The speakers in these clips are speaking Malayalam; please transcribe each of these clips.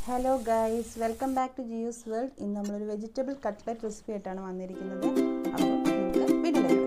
hello guys welcome back to Jiyu's world ഇന്ന് നമ്മളൊരു വെജിറ്റബിൾ കട്ട്ലറ്റ് റെസിപ്പി ആയിട്ടാണ് വന്നിരിക്കുന്നത് അപ്പോൾ നമുക്ക് വീട്ടിലേക്ക്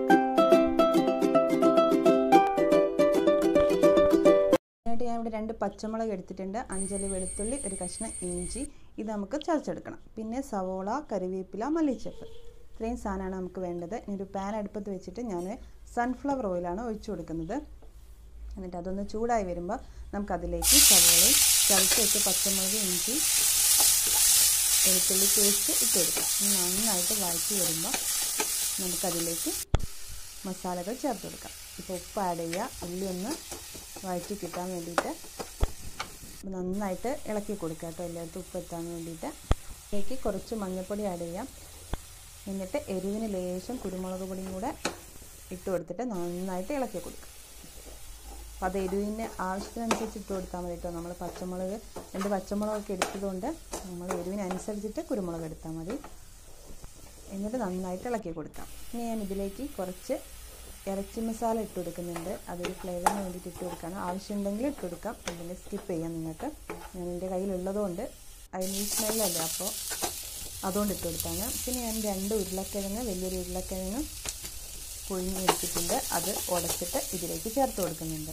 അതിനായിട്ട് ഞാൻ ഇവിടെ രണ്ട് പച്ചമുളക് എടുത്തിട്ടുണ്ട് അഞ്ചലി വെളുത്തുള്ളി ഒരു കഷ്ണം ഇഞ്ചി ഇത് നമുക്ക് ചതച്ചെടുക്കണം പിന്നെ സവോള കറിവേപ്പില മല്ലിച്ചപ്പ് ഇത്രയും സാധനമാണ് നമുക്ക് വേണ്ടത് ഇനി ഒരു പാൻ അടുപ്പത്ത് വെച്ചിട്ട് ഞാൻ സൺഫ്ലവർ ഓയിലാണ് ഒഴിച്ചു കൊടുക്കുന്നത് എന്നിട്ട് അതൊന്ന് ചൂടായി വരുമ്പോൾ നമുക്കതിലേക്ക് സവോളയും ചതച്ച് വെച്ച പച്ചമുളക് ഇഞ്ചി വെളുത്തുള്ളി പേസ്റ്റ് ഇട്ട് കൊടുക്കാം നന്നായിട്ട് വഴറ്റി വരുമ്പോൾ നമുക്കതിലേക്ക് മസാലകൾ ചേർത്ത് കൊടുക്കാം ഇപ്പോൾ ഉപ്പ് ആഡ് ചെയ്യുക ഉള്ളി ഒന്ന് വഴറ്റി കിട്ടാൻ വേണ്ടിയിട്ട് നന്നായിട്ട് ഇളക്കി കൊടുക്കുക കേട്ടോ എല്ലായിടത്തും ഉപ്പ് എത്താൻ വേണ്ടിയിട്ട് അതിലേക്ക് കുറച്ച് മഞ്ഞൾപ്പൊടി ആഡ് ചെയ്യാം എന്നിട്ട് എരിവിന് ലേശം കുരുമുളക് പൊടിയും കൂടെ ഇട്ട് കൊടുത്തിട്ട് നന്നായിട്ട് ഇളക്കി കൊടുക്കുക അപ്പോൾ അത് എരിവിന് ആവശ്യത്തിനനുസരിച്ച് ഇട്ട് കൊടുത്താൽ മതി കേട്ടോ നമ്മൾ പച്ചമുളക് രണ്ട് പച്ചമുളകൊക്കെ എടുത്തതുകൊണ്ട് നമ്മൾ എരിവിനനുസരിച്ചിട്ട് കുരുമുളക് എടുത്താൽ മതി എന്നിട്ട് നന്നായിട്ട് ഇളക്കി കൊടുക്കാം ഇനി ഞാൻ ഇതിലേക്ക് കുറച്ച് ഇറച്ചി മസാല ഇട്ട് കൊടുക്കുന്നുണ്ട് അതൊരു ഫ്ലേവറിന് വേണ്ടിയിട്ട് ഇട്ട് കൊടുക്കണം ആവശ്യമുണ്ടെങ്കിൽ ഇട്ട് കൊടുക്കാം അല്ലെങ്കിൽ സ്കിപ്പ് ചെയ്യാം നിങ്ങൾക്ക് ഞാൻ എൻ്റെ കയ്യിലുള്ളതുകൊണ്ട് അതിന് സ്മെല്ലല്ലേ അപ്പോൾ അതുകൊണ്ട് ഇട്ട് കൊടുത്താണ് പിന്നെ ഞാൻ രണ്ട് ഉരുളക്കിഴങ്ങ് വലിയൊരു ഉരുളക്കിഴങ്ങ് പുഴുങ്ങി എടുത്തിട്ടുണ്ട് അത് ഉടച്ചിട്ട് ഇതിലേക്ക് ചേർത്ത് കൊടുക്കുന്നുണ്ട്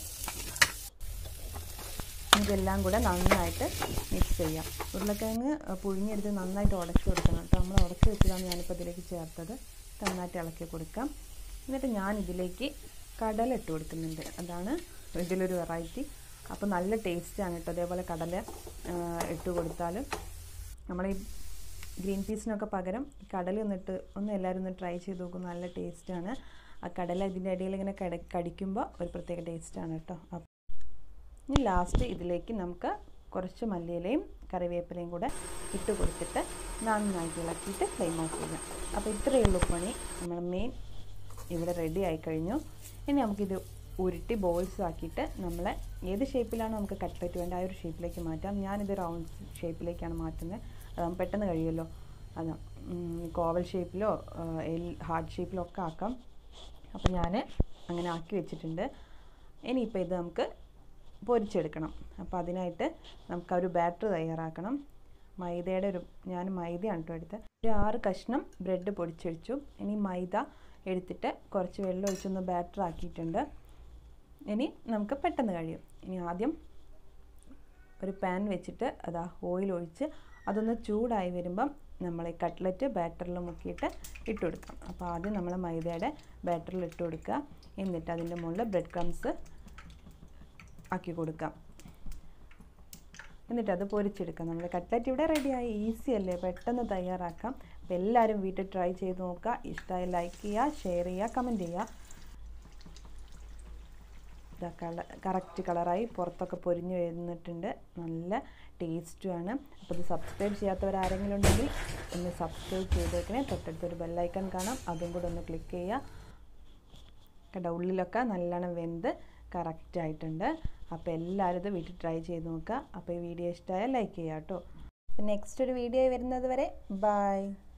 ഇതെല്ലാം കൂടെ നന്നായിട്ട് മിക്സ് ചെയ്യാം ഉരുളക്കിഴങ്ങ് പുഴുങ്ങിയെടുത്ത് നന്നായിട്ട് ഉടച്ച് കൊടുക്കണം കേട്ടോ നമ്മൾ ഉടച്ച് വെച്ചതാണ് ഞാനിപ്പോൾ ഇതിലേക്ക് ചേർത്തത് നന്നായിട്ട് ഇളക്കി കൊടുക്കാം എന്നിട്ട് ഞാൻ ഇതിലേക്ക് കടല ഇട്ട് കൊടുക്കുന്നുണ്ട് അതാണ് ഇതിലൊരു വെറൈറ്റി അപ്പോൾ നല്ല ടേസ്റ്റാണ് കേട്ടോ അതേപോലെ കടല ഇട്ട് കൊടുത്താൽ നമ്മൾ ഈ ഗ്രീൻ പീസിനൊക്കെ പകരം കടല ഒന്നിട്ട് ഒന്ന് എല്ലാവരും ഒന്ന് ട്രൈ ചെയ്ത് നോക്കും നല്ല ടേസ്റ്റാണ് ആ കടല ഇതിൻ്റെ ഇടയിൽ ഇങ്ങനെ കട കടിക്കുമ്പോൾ ഒരു പ്രത്യേക ടേസ്റ്റാണ് കേട്ടോ ഇനി ലാസ്റ്റ് ഇതിലേക്ക് നമുക്ക് കുറച്ച് മല്ലിയിലയും കറിവേപ്പിലയും കൂടെ ഇട്ട് കൊടുത്തിട്ട് നന്നായിട്ട് ഇളക്കിയിട്ട് ഫ്ലെയിം ഓഫ് ചെയ്യാം അപ്പോൾ ഇത്രയേ ഉള്ളൂ പണി നമ്മൾ മെയിൻ ഇവിടെ റെഡി ആയി കഴിഞ്ഞു ഇനി നമുക്കിത് ഉരുട്ടി ബോൾസ് ആക്കിയിട്ട് നമ്മൾ ഏത് ഷേപ്പിലാണ് നമുക്ക് കട്ട്ലറ്റ് വേണ്ട ആ ഒരു ഷേപ്പിലേക്ക് മാറ്റാം ഞാനിത് റൗണ്ട് ഷേപ്പിലേക്കാണ് മാറ്റുന്നത് അതാകുമ്പോൾ പെട്ടെന്ന് കഴിയുമല്ലോ അതാ കോവൽ ഷേപ്പിലോ എൽ ഹാർട്ട് ഷേപ്പിലോ ഒക്കെ ആക്കാം അപ്പോൾ ഞാൻ അങ്ങനെ ആക്കി വെച്ചിട്ടുണ്ട് ഇനിയിപ്പോൾ ഇത് നമുക്ക് പൊരിച്ചെടുക്കണം അപ്പോൾ അതിനായിട്ട് നമുക്ക് ഒരു ബാറ്റർ തയ്യാറാക്കണം മൈദയുടെ ഒരു ഞാൻ മൈദയാണ് കേട്ടോ എടുത്തത് ഒരു ആറ് കഷ്ണം ബ്രെഡ് പൊടിച്ചടിച്ചു ഇനി മൈദ എടുത്തിട്ട് കുറച്ച് വെള്ളം ഒഴിച്ചൊന്ന് ബാറ്റർ ആക്കിയിട്ടുണ്ട് ഇനി നമുക്ക് പെട്ടെന്ന് കഴിയും ഇനി ആദ്യം ഒരു പാൻ വെച്ചിട്ട് അതാ ഓയിൽ ഒഴിച്ച് അതൊന്ന് ചൂടായി വരുമ്പം നമ്മൾ ഈ കട്ട്ലറ്റ് ബാറ്ററിൽ മുക്കിയിട്ട് ഇട്ട് കൊടുക്കാം അപ്പോൾ ആദ്യം നമ്മൾ മൈദയുടെ ബാറ്ററിൽ ഇട്ട് കൊടുക്കുക എന്നിട്ട് അതിൻ്റെ മുകളിൽ ബ്രെഡ് ക്രംസ് ആക്കി കൊടുക്കാം എന്നിട്ട് അത് പൊരിച്ചെടുക്കാം നമ്മുടെ കട്ട്ലറ്റ് ഇവിടെ റെഡിയായി ഈസി അല്ലേ പെട്ടെന്ന് തയ്യാറാക്കാം അപ്പോൾ എല്ലാവരും വീട്ടിൽ ട്രൈ ചെയ്ത് നോക്കുക ഇഷ്ടമായി ലൈക്ക് ചെയ്യുക ഷെയർ ചെയ്യുക കമൻറ്റ് ചെയ്യുക ഇതാ കളർ കറക്റ്റ് കളറായി പുറത്തൊക്കെ പൊരിഞ്ഞ് വരുന്നിട്ടുണ്ട് നല്ല ടേസ്റ്റുമാണ് അപ്പോൾ ഇത് സബ്സ്ക്രൈബ് ചെയ്യാത്തവരാരെങ്കിലും ഉണ്ടെങ്കിൽ ഒന്ന് സബ്സ്ക്രൈബ് ചെയ്തേക്കണേ തൊട്ടടുത്തൊരു ബെല്ലൈക്കൺ കാണാം അതും കൂടെ ഒന്ന് ക്ലിക്ക് ചെയ്യുക കേട്ടോ ഉള്ളിലൊക്കെ നല്ലോണം വെന്ത് കറക്റ്റ് ആയിട്ടുണ്ട് അപ്പോൾ എല്ലാവരും ഇത് വീട്ടിൽ ട്രൈ ചെയ്ത് നോക്കുക അപ്പോൾ ഈ വീഡിയോ ഇഷ്ടമായാൽ ലൈക്ക് ചെയ്യുക കേട്ടോ നെക്സ്റ്റ് ഒരു വീഡിയോ വരുന്നത് വരെ ബൈ